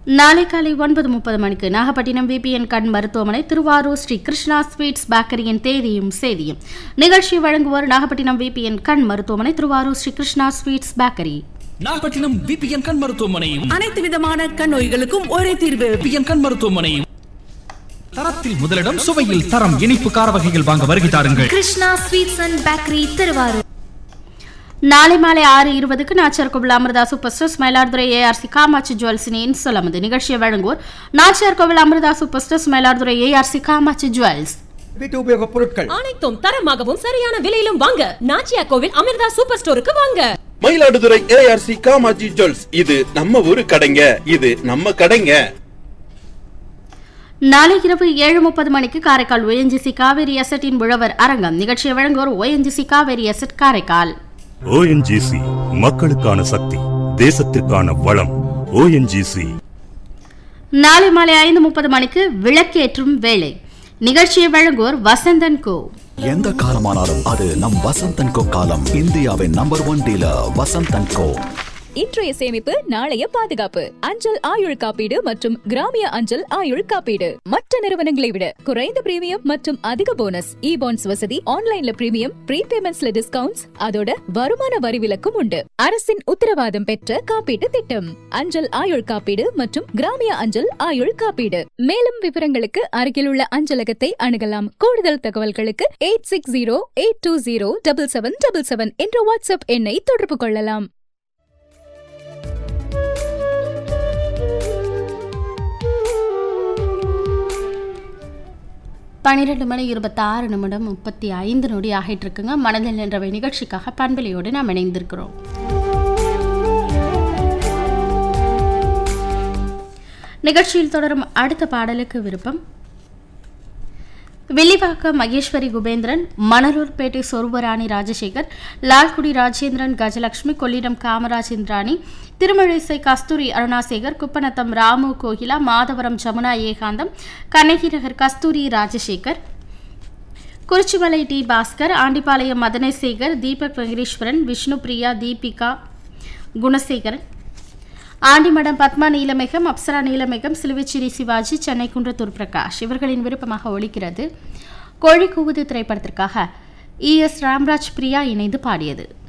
நாளை காலை ஒன்பது முப்பது மணிக்கு நாகப்பட்டினம் விபிஎன் கண் மருத்துவமனை திருவாரூர் ஸ்ரீ கிருஷ்ணா ஸ்வீட்ஸ் பேக்கரியின் தேதியும் செய்தியும் நிகழ்ச்சி வழங்குவோர் நாகப்பட்டினம் விபிஎன் கண் மருத்துவமனை Thiruvarur Sri Krishna sweets bakery Nagapattinam V P N கண் மருத்துவமனையும் அனைத்து விதமான கண் நோய்களுக்கும் ஒரே தீர்வு விபிஎன் கண் மருத்துவமனையும் தரத்தில் முதலிடம் சுவையில் தரம் இனிப்பு கார வகைகள் வாங்க வருகை தாருங்கள் Krishna sweets and bakery Thiruvarur நாளை மாலை ஆறு இருபதுக்கு Nachiyar Koil Amirtha super stores Mayiladuthurai A R C Kamatchi ஜுவல்ஸின் இன்சொலமது நிகழ்ச்சியை வழங்குவோர் Nachiyar Koil Amirtha super stores Mayiladuthurai A R C Kamatchi jewels வீட்டு உபயோகப் பொருட்கள் அனைத்தும் தரமாகவும் சரியான விலையிலும் வாங்க நாச்சியா கோவில் அமிர்தா சூப்பர் ஸ்டோருக்கு வாங்க மயிலாடுதுறை ஏஆர்சி காமாஜி ஜுவல்ஸ் இது நம்ம ஊரு கடைங்க இது நம்ம கடைங்க நாளை இரவு ஏழு முப்பது மணிக்கு காரைக்கால் ஒஎன்ஜிசி காவேரி அசட்டின் உழவர் அரங்கம் நிகழ்ச்சியை வழங்குவோர் O N G C Kaveri asset Karaikal O N G C மக்களுக்கான சக்தி தேசத்திற்கான வளம் ஓஎன்ஜிசி நாளை மாலை ஐந்து முப்பது மணிக்கு விளக்கேற்றும் வேளை நிகழ்ச்சியை வழங்குவோர் வசந்தன் கோ எந்த காலமானாலும் அது நம் வசந்தன் கோ காலம் இந்தியாவின் number one dealer Vasanthan co இன்றைய சேமிப்பு நாளைய பாதுகாப்பு அஞ்சல் ஆயுள் காப்பீடு மற்றும் கிராமிய அஞ்சல் ஆயுள் காப்பீடு மற்ற நிறுவனங்களை விட குறைந்த பிரீமியம் மற்றும் அதிக போனஸ் இ பாண்ட்ஸ் வசதி ஆன்லைன்ல பிரீமியம் ப்ரீபேமெண்ட்ஸ்ல டிஸ்கவுண்ட்ஸ் அதோட வருமான வரி விலக்கும் உண்டு அரசின் உத்தரவாதம் பெற்ற காப்பீட்டு திட்டம் அஞ்சல் ஆயுள் காப்பீடு மற்றும் கிராமிய அஞ்சல் ஆயுள் காப்பீடு மேலும் விவரங்களுக்கு அருகில் உள்ள அஞ்சலகத்தை அணுகலாம் கூடுதல் தகவல்களுக்கு eight six zero eight two zero double seven double seven என்ற வாட்ஸ்அப் எண்ணை தொடர்பு கொள்ளலாம் பன்னிரெண்டு மணி இருபத்தாறு நிமிடம் முப்பத்தி ஐந்து நொடி ஆகிட்டு இருக்குங்க மனதில் நின்றவை நிகழ்ச்சிக்காக பண்பலையோடு நாம் இணைந்திருக்கிறோம் நிகழ்ச்சியில் தொடரும் அடுத்த பாடலுக்கு விருப்பம் வில்லிவாக்கம் மகேஸ்வரி குபேந்திரன் மணலூர்பேட்டை சொருபராணி ராஜசேகர் லால்குடி ராஜேந்திரன் கஜலட்சுமி கொள்ளிடம் காமராஜ் இந்திராணி திருமழிசை கஸ்தூரி அருணாசேகர் குப்பநத்தம் ராமு கோகிலா மாதவரம் ஜமுனா ஏகாந்தம் கண்ணகி நகர் கஸ்தூரி ராஜசேகர் குறிச்சிமலை டி பாஸ்கர் ஆண்டிபாளையம் மதனேசேகர் தீபக் வெங்கடேஸ்வரன் விஷ்ணு பிரியா தீபிகா குணசேகரன் ஆண்டிமடம் பத்மா நீலமேகம் அப்சரா நீலமேகம் சிலுவைச்சிரி சிவாஜி சென்னை குன்றத்தூர் பிரகாஷ் இவர்களின் விருப்பமாக ஒழிக்கிறது கோழி கூவுது திரைப்படத்திற்காக இ எஸ் ராம்ராஜ் பிரியா இணைந்து பாடியது